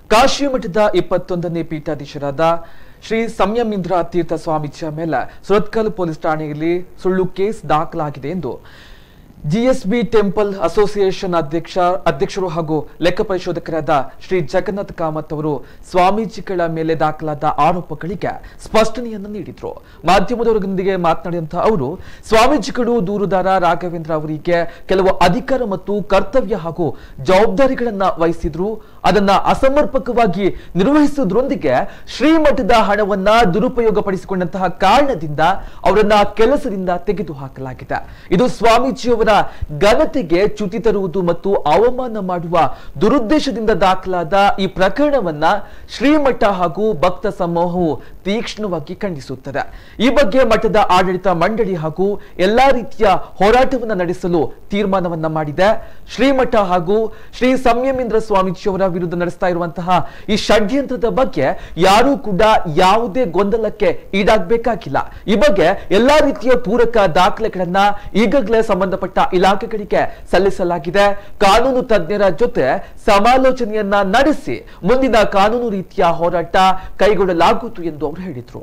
ಕಾಶಿ ಮಠದ ಇಪ್ಪತ್ತೊಂದನೇ ಪೀಠಾಧೀಶರಾದ ಶ್ರೀ ಸಂಯಮಿಂದ್ರ ತೀರ್ಥ ಸ್ವಾಮೀಜಿಯ ಮೇಲೆ ಸುರತ್ಕಲ್ ಪೊಲೀಸ್ ಠಾಣೆಯಲ್ಲಿ ಸುಳ್ಳು ಕೇಸ್ ದಾಖಲಾಗಿದೆ ಎಂದು ಜಿಎಸ್ಬಿ ಟೆಂಪಲ್ ಅಸೋಸಿಯೇಷನ್ ಅಧ್ಯಕ್ಷ ಅಧ್ಯಕ್ಷರು ಹಾಗೂ ಲೆಕ್ಕ ಪರಿಶೋಧಕರಾದ ಶ್ರೀ ಜಗನ್ನಾಥ್ ಕಾಮತ್ ಅವರು ಸ್ವಾಮೀಜಿಗಳ ಮೇಲೆ ದಾಖಲಾದ ಆರೋಪಗಳಿಗೆ ಸ್ಪಷ್ಟನೆಯನ್ನು ನೀಡಿದ್ರು ಮಾಧ್ಯಮದವರೊಂದಿಗೆ ಮಾತನಾಡಿದಂತಹ ಅವರು ಸ್ವಾಮೀಜಿಗಳು ದೂರುದಾರ ರಾಘವೇಂದ್ರ ಅವರಿಗೆ ಕೆಲವು ಅಧಿಕಾರ ಮತ್ತು ಕರ್ತವ್ಯ ಹಾಗೂ ಜವಾಬ್ದಾರಿಗಳನ್ನ ವಹಿಸಿದ್ರು ಅದನ್ನ ಅಸಮರ್ಪಕವಾಗಿ ನಿರ್ವಹಿಸುವುದರೊಂದಿಗೆ ಶ್ರೀಮಠದ ಹಣವನ್ನ ದುರುಪಯೋಗ ಪಡಿಸಿಕೊಂಡಂತಹ ಕಾರಣದಿಂದ ಅವರನ್ನ ಕೆಲಸದಿಂದ ತೆಗೆದುಹಾಕಲಾಗಿದೆ ಇದು ಸ್ವಾಮೀಜಿಯವರ ಘನತೆಗೆ ಚ್ಯುತಿ ತರುವುದು ಮತ್ತು ಅವಮಾನ ಮಾಡುವ ದುರುದ್ದೇಶದಿಂದ ದಾಖಲಾದ ಈ ಪ್ರಕರಣವನ್ನ ಶ್ರೀಮಠ ಹಾಗೂ ಭಕ್ತ ಸಮೂಹವು ತೀಕ್ಷ್ಣವಾಗಿ ಖಂಡಿಸುತ್ತದೆ ಈ ಬಗ್ಗೆ ಮಠದ ಆಡಳಿತ ಮಂಡಳಿ ಹಾಗೂ ಎಲ್ಲಾ ರೀತಿಯ ಹೋರಾಟವನ್ನ ನಡೆಸಲು ತೀರ್ಮಾನವನ್ನ ಮಾಡಿದೆ ಶ್ರೀಮಠ ಹಾಗೂ ಶ್ರೀ ಸಂಯಮೇಂದ್ರ ಸ್ವಾಮೀಜಿಯವರ ವಿರುದ್ಧ ನಡೆಸ್ತಾ ಇರುವಂತಹ ಈ ಷಡ್ಯಂತ್ರದ ಬಗ್ಗೆ ಯಾರೂ ಕೂಡ ಯಾವುದೇ ಗೊಂದಲಕ್ಕೆ ಈಡಾಗಬೇಕಾಗಿಲ್ಲ ಈ ಬಗ್ಗೆ ಎಲ್ಲಾ ರೀತಿಯ ಪೂರಕ ದಾಖಲೆಗಳನ್ನ ಈಗಾಗಲೇ ಸಂಬಂಧಪಟ್ಟ ಇಲಾಖೆಗಳಿಗೆ ಸಲ್ಲಿಸಲಾಗಿದೆ ಕಾನೂನು ತಜ್ಞರ ಜೊತೆ ಸಮಾಲೋಚನೆಯನ್ನ ನಡೆಸಿ ಮುಂದಿನ ಕಾನೂನು ರೀತಿಯ ಹೋರಾಟ ಕೈಗೊಳ್ಳಲಾಗುವುದು ಎಂದು ಅವರು ಹೇಳಿದರು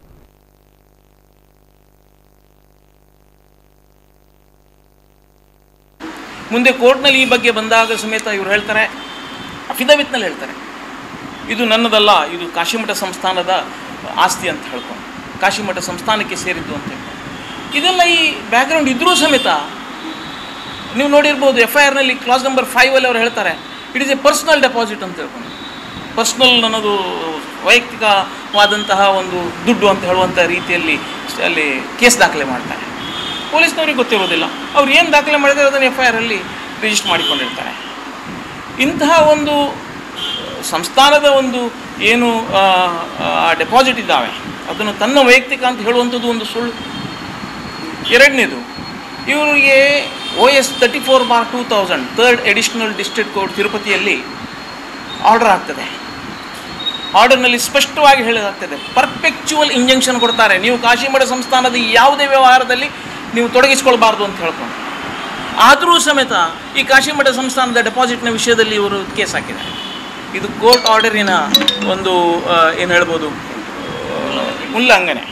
ಮುಂದೆ ಕೋರ್ಟ್ನಲ್ಲಿ ಈ ಬಗ್ಗೆ ಬಂದಾಗ ಸಮೇತ ಇವರು ಹೇಳ್ತಾರೆ ಅಫಿಡವಿಟ್ನಲ್ಲಿ ಹೇಳ್ತಾರೆ ಇದು ನನ್ನದಲ್ಲ ಇದು ಕಾಶಿಮಠ ಸಂಸ್ಥಾನದ ಆಸ್ತಿ ಅಂತ ಹೇಳ್ಕೊಂಡು ಕಾಶಿಮಠ ಸಂಸ್ಥಾನಕ್ಕೆ ಸೇರಿದ್ದು ಅಂತ ಹೇಳ್ಕೊಂಡು ಇದೆಲ್ಲ ಈ ಬ್ಯಾಕ್ಗ್ರೌಂಡ್ ಇದ್ರೂ ಸಮೇತ ನೀವು ನೋಡಿರ್ಬೋದು ಎಫ್ ಐ ಆರ್ನಲ್ಲಿ ಕ್ಲಾಸ್ ನಂಬರ್ ಫೈವಲ್ಲಿ ಅವ್ರು ಹೇಳ್ತಾರೆ it is a personal deposit ಅಂತ ಹೇಳ್ಕೊಂಡು ಪರ್ಸ್ನಲ್ ನನ್ನದು ವೈಯಕ್ತಿಕವಾದಂತಹ ಒಂದು ದುಡ್ಡು ಅಂತ ಹೇಳುವಂಥ ರೀತಿಯಲ್ಲಿ ಅಲ್ಲಿ ಕೇಸ್ ದಾಖಲೆ ಮಾಡ್ತಾರೆ ಪೊಲೀಸ್ನವ್ರಿಗೆ ಗೊತ್ತಿರೋದಿಲ್ಲ ಅವ್ರು ಏನು ದಾಖಲೆ ಮಾಡಿದರೆ ಅದನ್ನು ಎಫ್ ಐ ಆರಲ್ಲಿ ರಿಜಿಸ್ಟರ್ ಮಾಡಿಕೊಂಡಿರ್ತಾರೆ ಇಂತಹ ಒಂದು ಸಂಸ್ಥಾನದ ಒಂದು ಏನು ಡೆಪಾಸಿಟ್ ಇದ್ದಾವೆ ಅದನ್ನು ತನ್ನ ವೈಯಕ್ತಿಕ ಅಂತ ಹೇಳುವಂಥದ್ದು ಒಂದು ಸುಳ್ಳು ಎರಡನೇದು ಇವರಿಗೆ O S thirty four bar two thousand third additional district court ತಿರುಪತಿಯಲ್ಲಿ ಆರ್ಡರ್ ಆಗ್ತದೆ ಆರ್ಡರ್ನಲ್ಲಿ ಸ್ಪಷ್ಟವಾಗಿ ಹೇಳಲಾಗ್ತದೆ ಪರ್ಪೆಕ್ಚುವಲ್ ಇಂಜೆಕ್ಷನ್ ಕೊಡ್ತಾರೆ ನೀವು ಕಾಶಿಮಠ ಸಂಸ್ಥಾನದ ಯಾವುದೇ ವ್ಯವಹಾರದಲ್ಲಿ ನೀವು ತೊಡಗಿಸ್ಕೊಳ್ಬಾರ್ದು ಅಂತ ಹೇಳ್ಕೊಂಡು ಆದರೂ ಸಮೇತ ಈ ಕಾಶಿಮಠ ಸಂಸ್ಥಾನದ ಡೆಪಾಸಿಟ್ನ ವಿಷಯದಲ್ಲಿ ಇವರು ಕೇಸ್ ಹಾಕಿದ್ದಾರೆ ಇದು ಕೋರ್ಟ್ ಆರ್ಡರಿನ ಒಂದು ಏನು ಹೇಳ್ಬೋದು ಆ, ಉಲ್ಲಂಘನೆ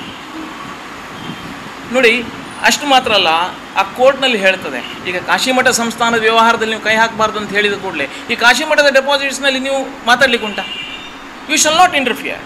ನೋಡಿ ಅಷ್ಟು ಮಾತ್ರ ಅಲ್ಲ ಆ ಕೋರ್ಟ್ನಲ್ಲಿ ಹೇಳ್ತದೆ ಈಗ ಕಾಶಿಮಠ ಸಂಸ್ಥಾನದ ವ್ಯವಹಾರದಲ್ಲಿ ನೀವು ಕೈ ಹಾಕಬಾರ್ದು ಅಂತ ಹೇಳಿದ ಕೂಡಲೇ ಈ ಕಾಶಿಮಠದ ಡೆಪಾಸಿಟ್ಸ್ನಲ್ಲಿ ನೀವು ಮಾತಾಡ್ಲಿಕ್ಕೆ ಉಂಟಾ ಯು ಶಲ್ ನಾಟ್ ಇಂಟರ್ಫಿಯರ್